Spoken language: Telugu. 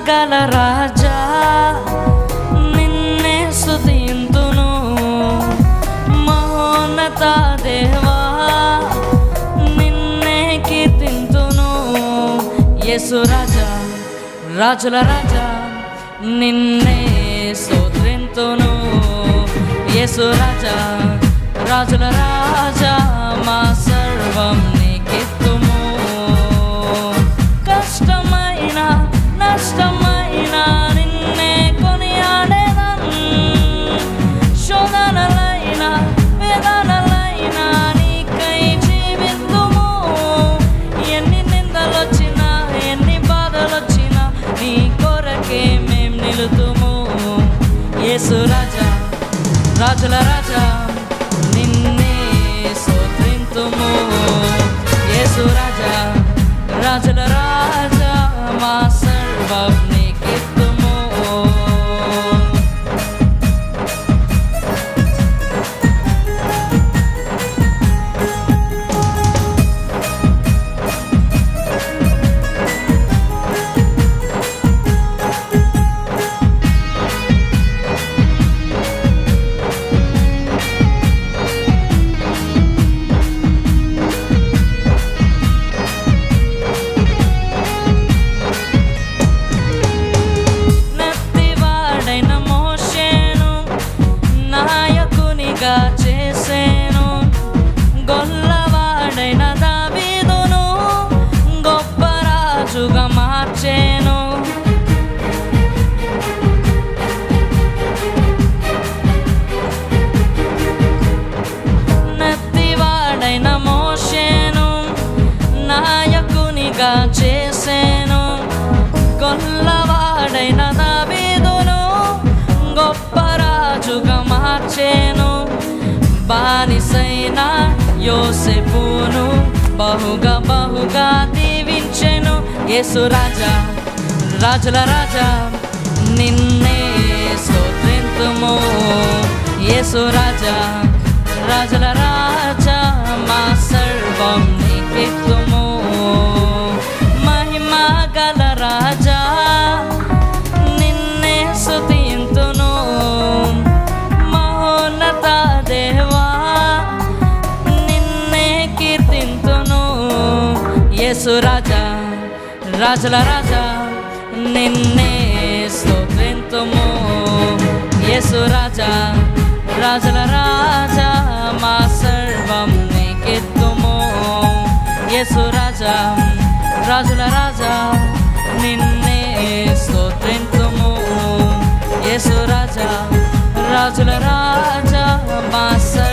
గల రాజా నిన్నే స్తుతింతును మహోన్నత దేవా నిన్నే కీర్తింతును యేసు రాజా రాజుల రాజా నిన్నే స్తోత్రింతును యేసు రాజా రాజుల రాజా మా సర్వం నీకిత్తుము కష్టమైన నష్టమైన నిన్నే కొనియాడేదం శోధనలైన వేదనలైన నీకై జీవితుము ఎన్ని నిందలొచ్చినా ఎన్ని బాధలొచ్చినా నీ కొరకే మేం నిలుతుము యేసు రాజా రాజుల రాజా నిన్నే స్తోత్రింతుము యేసు రాజా రాజుల రాజా మా సర్వం నీకిత్తుము నత్తివాడైన మోషేను నాయకునిగా చేసేను గొల్లవాడైన దావీదును గొప్ప రాజుగా మార్చేను నత్తివాడైన మోషేను నాయకునిగా చేసేను గొల్లవాడైన దావీదును గొప్ప రాజుగా మార్చేను బానిసైన యోసెపును బహుగా బహుగా దీవించెను యేసు రాజా రాజుల రాజా నిన్నే స్తోత్రింతుము యేసు రాజా రాజుల రాజా మా సర్వం నీకిత్తుము మహిమ గల రాజా నిన్నే స్తుతింతును మహోన్నత దేవా నిన్నే కీర్తింతును యేసు రాజా రాజుల రాజా నిన్నే స్తోత్రింతుము యేసు రాజా రాజుల రాజా మా సర్వం నీకెత్తుము యేసు రాజా రాజుల రాజా నిన్నే స్తోత్రింతుము యేసు రాజా రాజుల రాజా మా సర్వం